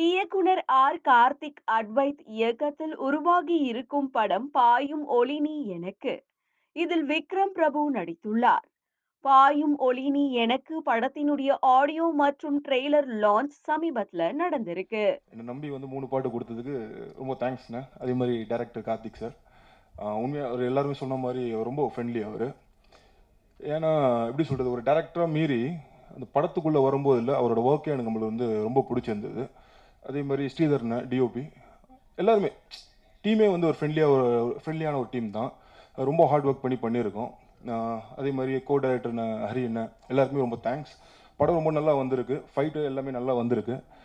இயக்குனர் ஆர் கார்த்திக் அட்வைத் இயக்கத்தில் உருவாகி இருக்கும் படம் பாயும் ஒளி நீ எனக்கு இதில் விக்ரம் பிரபு நடித்துள்ளார் பாயும் ஒளி நீ எனக்கு படத்தினுடைய ஆடியோ மற்றும் ட்ரெய்லர் லான்ச் சமீபத்துல நடந்திருக்கு என்னை நம்பி வந்து மூணு பாட்டு கொடுத்ததுக்கு ரொம்ப தேங்க்ஸ்ண்ணே அதே மாதிரி டேரக்டர் கார்த்திக் சார் உண்மையாக அவர் எல்லாருமே சொன்ன மாதிரி அவர் ரொம்ப ஃப்ரெண்ட்லி அவர் ஏன்னா எப்படி சொல்கிறது ஒரு டேரக்டராக மீறி அந்த படத்துக்குள்ளே வரும்போது இல்லை அவரோட ஒர்க்கே எனக்கு நம்மளுக்கு வந்து ரொம்ப பிடிச்சிருந்தது அதே மாதிரி ஸ்ரீதர்ண்ண டிஓபி எல்லாருமே டீமே வந்து ஒரு ஃப்ரெண்ட்லியாக ஒரு ஃப்ரெண்ட்லியான ஒரு டீம் தான் ரொம்ப ஹார்ட் ஒர்க் பண்ணி பண்ணியிருக்கோம் ஆஹ் அதே மாதிரி கோ டைரக்டர்ன ஹரி அண்ணன் எல்லாருக்குமே ரொம்ப தேங்க்ஸ் படம் ரொம்ப நல்லா வந்திருக்கு ஃபைட்டு எல்லாமே நல்லா வந்திருக்கு